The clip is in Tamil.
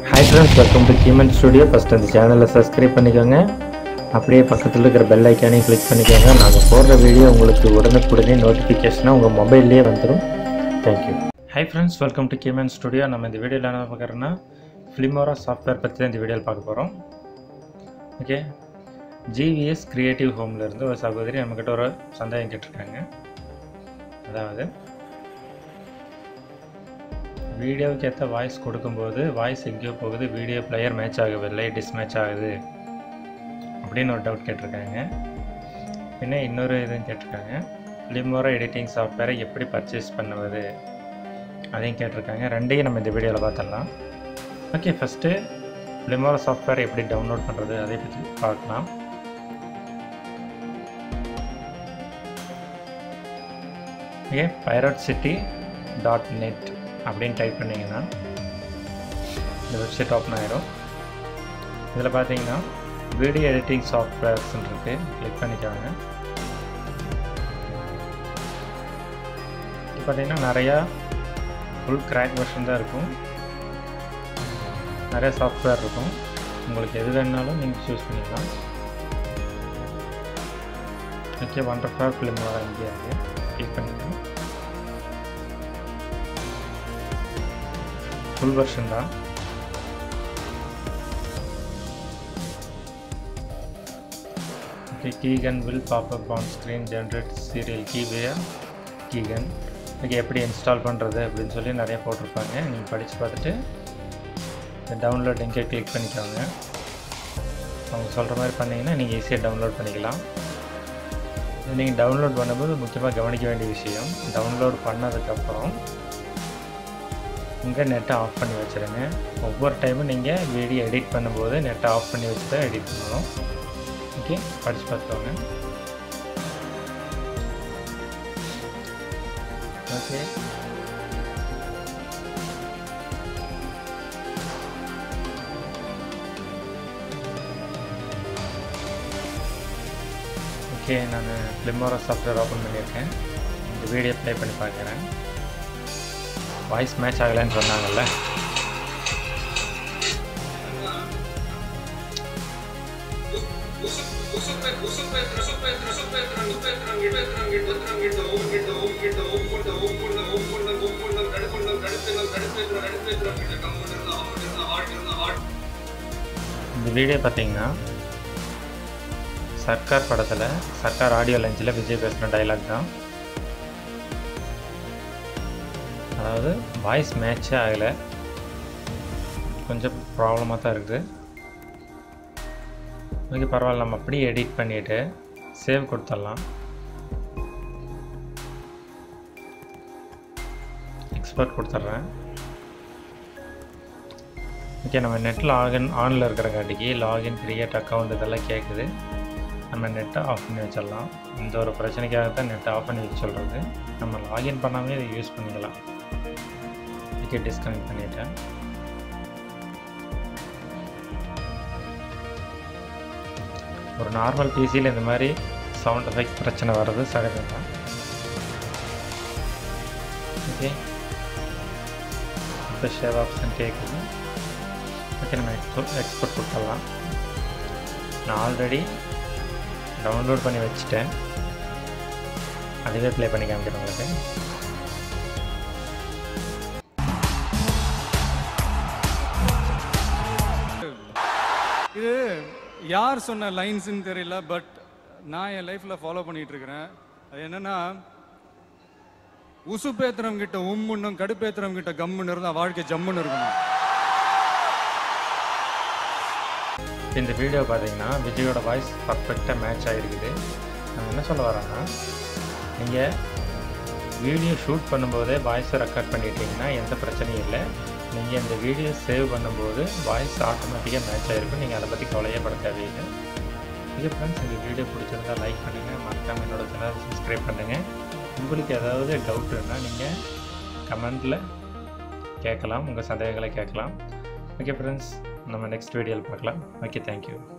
ஹாய் ஃப்ரெண்ட்ஸ் வெல்கம் டு கீமன் ஸ்டுடியோ ஃபஸ்ட் அந்த சேனலை சப்ஸ்கிரைப் பண்ணிக்கோங்க அப்படியே பக்கத்தில் இருக்கிற பெல் ஐக்கானையும் கிளிக் பண்ணிக்கோங்க நாங்கள் போடுற வீடியோ உங்களுக்கு உடனுக்குடனே நோட்டிஃபிகேஷனாக உங்கள் மொபைல்லேயே வந்துடும் thank you hi friends welcome to கீமன் ஸ்டுடியோ நம்ம இந்த வீடியோவில் என்ன பார்க்குறோன்னா ஃபிலிமோரா சாஃப்ட்வேர் பற்றி தான் இந்த வீடியோவில் பார்க்க போகிறோம் ஓகே ஜிவிஎஸ் கிரியேட்டிவ் ஹோம்லேருந்து ஒரு சகோதரி நம்மக்கிட்ட ஒரு சந்தேகம் கேட்டிருக்காங்க அதாவது வீடியோவுக்கு ஏற்ற வாய்ஸ் கொடுக்கும்போது வாய்ஸ் எங்கேயோ போகுது வீடியோ பிளேயர் மேட்ச் ஆகவில்லை டிஸ்மேட்ச் ஆகுது அப்படின்னு ஒரு டவுட் கேட்டிருக்காங்க பின்ன இன்னொரு இதுவும் கேட்டிருக்காங்க லிமோரா எடிட்டிங் சாஃப்ட்வேரை எப்படி பர்ச்சேஸ் பண்ணுவது அதையும் கேட்டிருக்காங்க ரெண்டையும் நம்ம இந்த வீடியோவில் பார்த்துடலாம் ஓகே ஃபஸ்ட்டு லிமோரா சாஃப்ட்வேர் எப்படி டவுன்லோட் பண்ணுறது அதை பற்றி பார்க்கலாம் okay pirate city dot net அப்படின்னு டைப் பண்ணிங்கன்னா இந்த வெப்சைட் ஓப்பன் ஆயிரும் இதில் பார்த்தீங்கன்னா வீடியோ எடிட்டிங் சாஃப்ட்வேர்ஸ் இருக்குது கிளிக் பண்ணிக்கோங்க இது பார்த்தீங்கன்னா நிறையா ஃபுல் கிராக் வெர்ஷன் தான் இருக்கும் நிறைய சாஃப்ட்வேர் இருக்கும் உங்களுக்கு எது வேணாலும் நீங்கள் சூஸ் பண்ணிக்கலாம் ஓகே ஒண்டர்ஃபுல்லாக ஃபிலிம் வர இங்கே கிளிக் பண்ணிக்கலாம் ஃபுல் வெர்ஷன் தான் okay keygen will popup on screen generate serial key keygen okay எப்படி இன்ஸ்டால் பண்ணுறது அப்படின்னு சொல்லி நிறைய போட்டிருப்பாங்க நீங்கள் படித்து பார்த்துட்டு இந்த டவுன்லோட் லிங்கை கிளிக் பண்ணிக்கோங்க அவங்க சொல்கிற மாதிரி பண்ணிங்கன்னா நீங்கள் ஈஸியாக டவுன்லோட் பண்ணிக்கலாம் நீங்கள் டவுன்லோட் பண்ணும்போது முக்கியமாக கவனிக்க வேண்டிய விஷயம் டவுன்லோட் பண்ணதுக்கப்புறம் உங்கள் நெட்டை ஆஃப் பண்ணி வச்சுருங்க ஒவ்வொரு டைமும் நீங்கள் வீடியோ எடிட் பண்ணும்போது நெட்டை ஆஃப் பண்ணி வச்சு தான் எடிட் பண்ணணும் ஓகே படித்து பார்த்துக்கோங்க ஓகே ஓகே நான் ஃபிலிமோரா சாஃப்ட்வேர் ஓப்பன் பண்ணியிருக்கேன் இந்த வீடியோ ப்ளே பண்ணி பார்க்குறேன் வாய்ஸ் மேட்ச் ஆகலைன்னு சொன்னாங்கல்ல இந்த வீடியோ பார்த்தீங்கன்னா சர்க்கார் படத்தில் சர்க்கார் ஆடியோ லஞ்சில் விஜய் பேசுகிற டைலாக் தான் அதாவது வாய்ஸ் மேட்சே ஆகலை கொஞ்சம் ப்ராப்ளமாக தான் இருக்குது ஓகே பரவாயில்ல நம்ம அப்படியே எடிட் பண்ணிவிட்டு சேவ் கொடுத்துடலாம் எக்ஸ்போர்ட் கொடுத்துட்றேன் ஓகே நம்ம நெட் லாகின் ஆனில் இருக்கிறங்காட்டிக்கு லாகின் க்ரியேட் அக்கௌண்ட் இதெல்லாம் கேட்குது நம்ம நெட்டை ஆஃப் பண்ணி வச்சிடலாம் இந்த ஒரு பிரச்சனைக்காக தான் நெட்டை ஆஃப் பண்ணி வச்சு சொல்கிறது நம்ம லாகின் பண்ணாமே இதை யூஸ் பண்ணிக்கலாம் ஓகே டிஸ்கனெக்ட் பண்ணிட்டேன் ஒரு நார்மல் பிசியில் இந்த மாதிரி சவுண்ட் எஃபெக்ட் பிரச்சனை வர்றது சகஜம் தான் ஓகே இப்போ ஷேவ் ஆப்ஷன் கேட்குது ஓகே நம்ம எக்ஸ்போர்ட் எக்ஸ்போர்ட் கொடுத்துடலாம் நான் ஆல்ரெடி டவுன்லோட் பண்ணி வச்சுட்டேன் அதுவே ப்ளே பண்ணி காமிக்கிறேன் உங்களுக்கு இது யார் சொன்ன லைன்ஸ்னு தெரியல பட் நான் என் லைஃப்பில் ஃபாலோ பண்ணிட்டு இருக்கிறேன் அது என்னன்னா உசுப்பேத்திரம் கிட்ட உம்முன்னும் கடுப்பேத்திரம் கிட்ட கம்முன்னு இருந்தால் வாழ்க்கை ஜம்முன்னு இருக்கணும் இந்த வீடியோ பார்த்தீங்கன்னா விஜயோட வாய்ஸ் பர்ஃபெக்டாக மேட்ச் ஆகிருக்குது நான் என்ன சொல்ல வரேன்னா நீங்கள் வீடியோ ஷூட் பண்ணும்போதே வாய்ஸை ரெக்கார்ட் பண்ணிட்டீங்கன்னா எந்த பிரச்சனையும் இல்லை நீங்கள் இந்த வீடியோ சேவ் பண்ணும்போது வாய்ஸ் ஆட்டோமேட்டிக்காக மேட்ச் ஆகிருக்கும் நீங்கள் அதை பற்றி கவலையே பட தேவையில்லை இது ஃப்ரெண்ட்ஸ் இந்த வீடியோ பிடிச்சிருந்தா லைக் பண்ணுங்கள் மறக்காம என்னோட சேனல் சப்ஸ்கிரைப் பண்ணுங்கள் உங்களுக்கு ஏதாவது டவுட் இருந்தால் நீங்கள் கமெண்டில் கேட்கலாம் உங்கள் சந்தேகங்களை கேட்கலாம் ஓகே ஃப்ரெண்ட்ஸ் நம்ம நெக்ஸ்ட் வீடியோவில் பார்க்கலாம் ஓகே தேங்க்யூ